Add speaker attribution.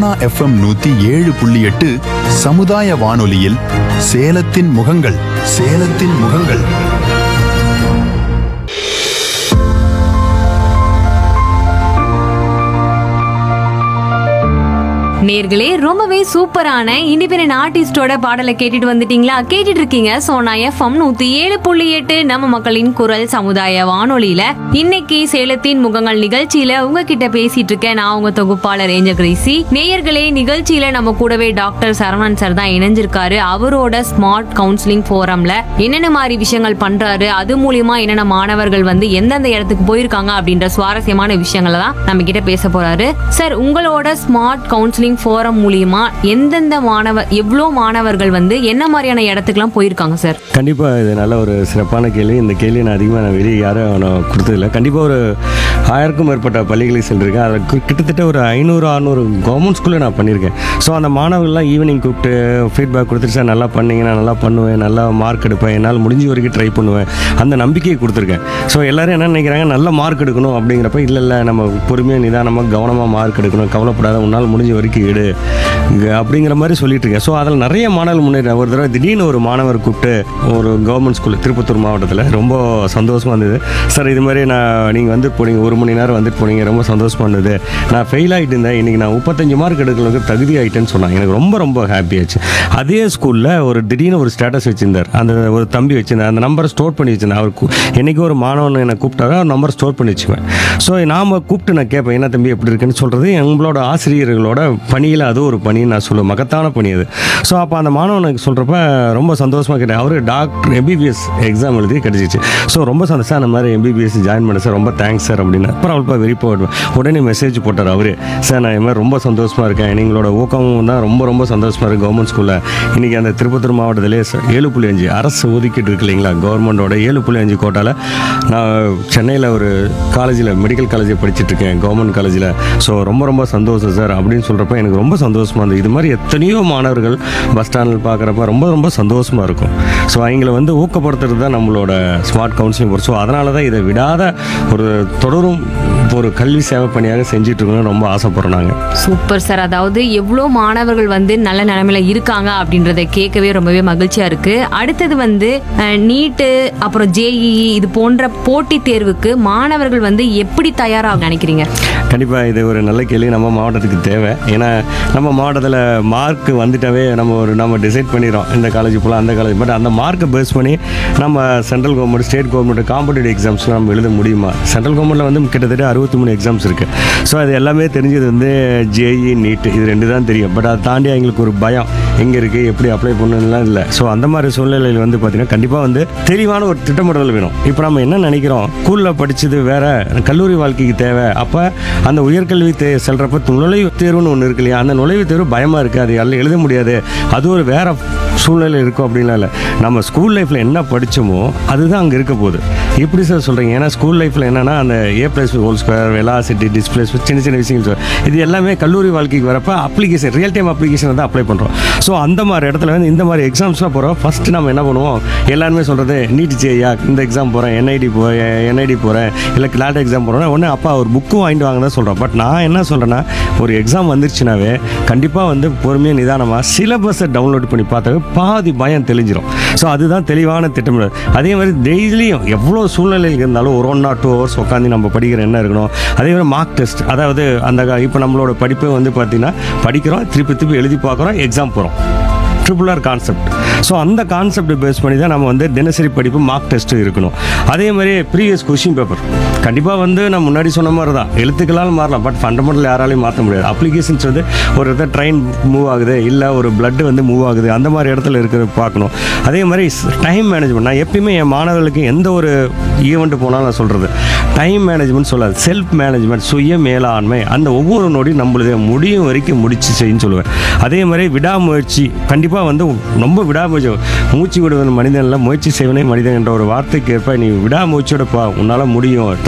Speaker 1: Sona FM நூத்தி ஏழு புள்ளி எட்டு சமுதாய வானொலியில் சேலத்தின் முகங்கள் சேலத்தின் முகங்கள்
Speaker 2: நேர்களே ரொம்பவே சூப்பரான இண்டிபெண்டன்ட் ஆர்டிஸ்டோட பாடலை கேட்டுட்டு வந்துட்டீங்களா கேட்டுட்டு இருக்கீங்க சோனா எஃப்எம் நூத்தி ஏழு புள்ளி எட்டு நம்ம மக்களின் குரல் சமுதாய வானொலியில இன்னைக்கு சேலத்தின் முகங்கள் நிகழ்ச்சியில உங்ககிட்ட பேசிட்டு இருக்கேன் நான் உங்க தொகுப்பாளர் ஏஞ்ச கிரேசி நேயர்களே நிகழ்ச்சியில நம்ம கூடவே டாக்டர் சரவணன் சார் தான் இணைஞ்சிருக்காரு அவரோட ஸ்மார்ட் கவுன்சிலிங் ஃபோரம்ல என்னென்ன மாதிரி விஷயங்கள் பண்றாரு அது மூலியமா என்னென்ன மாணவர்கள் வந்து எந்தெந்த இடத்துக்கு போயிருக்காங்க அப்படின்ற சுவாரஸ்யமான விஷயங்களை தான் நம்ம கிட்ட பேச போறாரு சார் உங்களோட ஸ்மார்ட் கவுன்சிலிங் ஃபோரம் மூலியமா எந்தெந்த மாணவர் எவ்வளோ மாணவர்கள் வந்து என்ன மாதிரியான இடத்துக்குலாம் போயிருக்காங்க சார்
Speaker 3: கண்டிப்பாக இது நல்ல ஒரு சிறப்பான கேள்வி இந்த கேள்வி நான் அதிகமாக நான் வெளியே யாரும் நான் கொடுத்ததில்ல கண்டிப்பாக ஒரு ஆயிரக்கும் மேற்பட்ட பள்ளிகளுக்கு சென்றிருக்கேன் அதில் கு- கிட்டத்தட்ட ஒரு ஐநூறு அறநூறு கவர்மெண்ட் ஸ்கூலில் நான் பண்ணியிருக்கேன் ஸோ அந்த மாணவர்கள்லாம் ஈவினிங் கூப்பிட்டு ஃபீட்பேக் கொடுத்துட்டு சார் நல்லா பண்ணீங்க நான் நல்லா பண்ணுவேன் நல்லா மார்க் எடுப்பேன் என்னால் முடிஞ்ச வரைக்கும் ட்ரை பண்ணுவேன் அந்த நம்பிக்கையை கொடுத்துருக்கேன் ஸோ எல்லாரும் என்ன நினைக்கிறாங்க நல்ல மார்க் எடுக்கணும் அப்படிங்கிறப்ப இல்லை இல்லை நம்ம பொறுமையாக நிதானமாக கவனமாக மார்க் எடுக்கணும் கவலைப்படாத உன்னால் முடிஞ்ச வரைக்கும் எடு இங்க அப்படிங்கிற மாதிரி சொல்லிட்டு இருக்கேன் ஸோ அதில் நிறைய மாணவர்கள் முன்னேற ஒரு தடவை திடீர்னு ஒரு மாணவர் கூப்பிட்டு ஒரு கவர்மெண்ட் ஸ்கூல் திருப்பத்தூர் மாவட்டத்தில் ரொம்ப சந்தோஷமாக இருந்தது சார் இது மாதிரி நான் நீங்கள் வந்துட்டு போனீங்க ஒரு மணி நேரம் வந்துட்டு போனீங்க ரொம்ப சந்தோஷமாக இருந்தது நான் ஃபெயில் ஆகிட்டு இருந்தேன் இன்றைக்கி நான் முப்பத்தஞ்சு மார்க் எடுக்கிறதுக்கு தகுதி ஆகிட்டேன்னு சொன்னாங்க எனக்கு ரொம்ப ரொம்ப ஹாப்பியாச்சு அதே ஸ்கூலில் ஒரு திடீர்னு ஒரு ஸ்டேட்டஸ் வச்சிருந்தார் அந்த ஒரு தம்பி வச்சிருந்தார் அந்த நம்பரை ஸ்டோர் பண்ணி வச்சிருந்தேன் அவர் கூ- என்னைக்கு ஒரு மாணவன் என்னை கூப்பிட்டாரோ அவர் நம்பர் ஸ்டோர் பண்ணி வச்சுக்குவேன் ஸோ நாம் கூப்பிட்டு நான் கேட்பேன் என்ன தம்பி எப்படி இருக்குன்னு சொல்கிறது எங்களோட ஆசிரியர்களோட பணியில் அது ஒரு பணின்னு நான் சொல்லுவேன் மகத்தான பணி அது ஸோ அப்போ அந்த மாணவனுக்கு சொல்கிறப்ப ரொம்ப சந்தோஷமாக கேட்டேன் அவர் டாக்டர் எம்பிபிஎஸ் எக்ஸாம் எழுதி கிடச்சிச்சு ஸோ ரொம்ப சந்தோஷம் சார் அந்த மாதிரி எம்பிபிஎஸ் ஜாயின் பண்ண சார் ரொம்ப தேங்க்ஸ் சார் அப்படின்னு அப்புறம் அவள்ப்பா வெரி போடுவேன் உடனே மெசேஜ் போட்டார் அவரு சார் நான் இது மாதிரி ரொம்ப சந்தோஷமாக இருக்கேன் நீங்களோட ஊக்கமும் தான் ரொம்ப ரொம்ப சந்தோஷமாக இருக்குது கவர்மெண்ட் ஸ்கூலில் இன்றைக்கி அந்த திருப்பத்தூர் மாவட்டத்திலே ச- ஏழு புள்ளி அஞ்சு அரசு ஒதுக்கீடு இருக்கு இல்லைங்களா கவர்மெண்டோட ஏழு புள்ளி அஞ்சு கோட்டாவில் நான் சென்னையில் ஒரு காலேஜில் மெடிக்கல் காலேஜில் படிச்சுட்டு இருக்கேன் கவர்மெண்ட் காலேஜில் ஸோ ரொம்ப ரொம்ப சந்தோஷம் சார் அப்படின்னு சொல்கிறப்ப எனக்கு ரொம்ப சந்தோஷமாக இருந்தது இது மாதிரி எத்தனையோ மாணவர்கள் பஸ் ஸ்டாண்டில் பார்க்குறப்ப ரொம்ப ரொம்ப சந்தோஷமாக இருக்கும் ஸோ அவங்கள வந்து ஊக்கப்படுத்துறது தான் நம்மளோட ஸ்மார்ட் கவுன்சிலிங் ஸோ அதனால தான் இதை விடாத ஒரு தொடரும் ஒரு கல்வி சேவை பணியாக செஞ்சுட்டு இருக்கணும்னு ரொம்ப ஆசைப்படுறோம் நாங்கள்
Speaker 2: சூப்பர் சார் அதாவது எவ்வளோ மாணவர்கள் வந்து நல்ல நிலைமையில இருக்காங்க அப்படின்றத கேட்கவே ரொம்பவே மகிழ்ச்சியா இருக்கு அடுத்தது வந்து நீட்டு அப்புறம் ஜேஇஇ இது போன்ற போட்டித் தேர்வுக்கு மாணவர்கள் வந்து எப்படி தயாராக நினைக்கிறீங்க
Speaker 3: கண்டிப்பாக இது ஒரு நல்ல கேள்வி நம்ம மாவட்டத்துக்கு தேவை ஏன்னா நம்ம மாவட்டத்தில் மார்க் வந்துட்டாவே நம்ம ஒரு நம்ம டிசைட் பண்ணிடுறோம் இந்த காலேஜ் போகலாம் அந்த காலேஜ் பட் அந்த மார்க்கை பேஸ் பண்ணி நம்ம central government state government competitive எக்ஸாம்ஸ்லாம் நம்ம எழுத முடியுமா சென்ட்ரல் கவர்மெண்ட்டில் வந்து கிட்டத்தட்ட அறுபத்தி மூணு எக்ஸாம்ஸ் இருக்குது ஸோ அது எல்லாமே தெரிஞ்சது வந்து ஜேஇ நீட் இது ரெண்டு தான் தெரியும் பட் அதை தாண்டி எங்களுக்கு ஒரு பயம் எங்கே இருக்குது எப்படி அப்ளை பண்ணணும்லாம் இல்லை ஸோ அந்த மாதிரி சூழ்நிலையில் வந்து பார்த்தீங்கன்னா கண்டிப்பாக வந்து தெளிவான ஒரு திட்டமிடல் வேணும் இப்போ நம்ம என்ன நினைக்கிறோம் ஸ்கூலில் படித்தது வேற கல்லூரி வாழ்க்கைக்கு தேவை அப்போ அந்த உயர்கல்வி தே செல்றப்ப நுழைவுத் தேர்வுன்னு ஒன்று இருக்கு இல்லையா அந்த நுழைவுத் தேர்வு பயமாக இருக்குது அது எல்லாம் எழுத முடியாது அது ஒரு வேற சூழ்நிலை இருக்கும் அப்படின்லாம் இல்லை நம்ம ஸ்கூல் லைஃப்பில் என்ன படித்தோமோ அதுதான் அங்கே இருக்க போகுது எப்படி சார் சொல்கிறீங்க ஏன்னா ஸ்கூல் லைஃப்பில் என்னென்னா அந்த A plus whole square velocity displace சின்ன சின்ன விஷயங்கள் சார் இது எல்லாமே கல்லூரி வாழ்க்கைக்கு வரப்போ அப்ளிகேஷன் ரியல் டைம் அப்ளிகேஷன் தான் அப்ளை பண்ணுறோம் ஸோ அந்த மாதிரி இடத்துல வந்து இந்த மாதிரி எக்ஸாம்ஸ்லாம் போகிறோம் ஃபஸ்ட்டு நம்ம என்ன பண்ணுவோம் எல்லாருமே சொல்கிறது நீட் ஜேயா இந்த எக்ஸாம் போகிறேன் என்ஐடி போ என்ஐடி போகிறேன் இல்லை கிளாட் எக்ஸாம் போகிறேன் உடனே அப்பா ஒரு புக்கு வாங்கிட்டு வாங்க தான் சொல்கிறோம் பட் நான் என்ன சொல்கிறேன்னா ஒரு எக்ஸாம் வந்துருச்சுனாவே கண்டிப்பாக வந்து பொறுமையாக நிதானமாக சிலபஸை டவுன்லோட் பண்ணி பார்த்தாவே பாதி பயம் தெளிஞ்சிரும் ஸோ அதுதான் தெளிவான திட்டமிடல் அதே மாதிரி டெய்லியும் எவ்வளோ சூழ்நிலைகள் இருந்தாலும் ஒரு ஒன் ஆர் டூ ஹவர்ஸ் உட்காந்து நம்ம படிக்கிற என்ன இருக்கணும் அதே மாதிரி மார்க் டெஸ்ட் அதாவது அந்த இப்போ நம்மளோட படிப்பு வந்து பார்த்திங்கன்னா படிக்கிறோம் திருப்பி திருப்பி எழுதி பார்க்குறோம் எக்ஸாம் போகிறோம் ட்ரிபிள் ஆர் கான்செப்ட் ஸோ அந்த கான்செப்ட் பேஸ் பண்ணி தான் நம்ம வந்து தினசரி படிப்பு மார்க் டெஸ்ட் இருக்கணும் அதே மாதிரி ப்ரீவியஸ் கொஷின் பேப்பர் கண்டிப்பாக வந்து நான் முன்னாடி சொன்ன மாதிரி தான் எழுத்துக்களால் மாறலாம் பட் ஃபண்டமெண்டல் யாராலையும் மாற்ற முடியாது அப்ளிகேஷன்ஸ் வந்து ஒரு இடத்துல ட்ரெயின் மூவ் ஆகுது இல்லை ஒரு blood வந்து மூவ் ஆகுது அந்த மாதிரி இடத்துல இருக்கிறத பார்க்கணும் அதே மாதிரி டைம் மேனேஜ்மெண்ட் நான் எப்பயுமே என் மாணவர்களுக்கு எந்த ஒரு ஈவெண்ட் போனாலும் நான் சொல்கிறது டைம் மேனேஜ்மெண்ட் சொல்லாது செல்ஃப் மேனேஜ்மெண்ட் சுய மேலாண்மை அந்த ஒவ்வொரு நொடியும் நம்மளுது முடியும் வரைக்கும் முடிச்சு செய்யுன்னு சொல்லுவேன் அதே மாதிரி விடாமுயற்சி கண்டிப்பாக வந்து ரொம்ப விடாமுயற்சி மூச்சு விடுவது மனிதனில் முயற்சி செய்வனே மனிதன் என்ற ஒரு வார்த்தைக்கு ஏற்ப நீ விடாமுயற்சியோட பா உன்னால் முடியும்